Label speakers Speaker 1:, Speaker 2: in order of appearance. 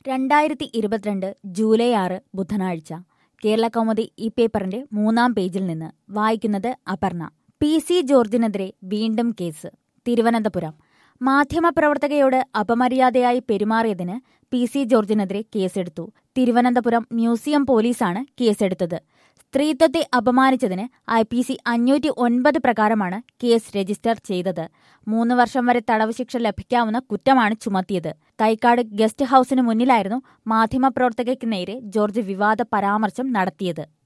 Speaker 1: രണ്ടായിരത്തി ഇരുപത്തിരണ്ട് ജൂലൈ ആറ് ബുധനാഴ്ച കേരള കൗമുദി ഈ പേപ്പറിന്റെ മൂന്നാം പേജിൽ നിന്ന് വായിക്കുന്നത് അപർണ പി സി ജോർജിനെതിരെ വീണ്ടും കേസ് തിരുവനന്തപുരം മാധ്യമപ്രവർത്തകയോട് അപമര്യാദയായി പെരുമാറിയതിന് പി സി ജോർജിനെതിരെ കേസെടുത്തു തിരുവനന്തപുരം മ്യൂസിയം പോലീസാണ് കേസെടുത്തത് സ്ത്രീത്വത്തെ അപമാനിച്ചതിന് ഐ പി സി അഞ്ഞൂറ്റി ഒൻപത് പ്രകാരമാണ് കേസ് രജിസ്റ്റർ ചെയ്തത് മൂന്ന് വർഷം വരെ തടവ് ശിക്ഷ ലഭിക്കാവുന്ന കുറ്റമാണ് ചുമത്തിയത് തൈക്കാട് ഗസ്റ്റ് ഹൌസിന് മുന്നിലായിരുന്നു മാധ്യമപ്രവർത്തകയ്ക്ക് നേരെ ജോർജ് വിവാദ പരാമർശം നടത്തിയത്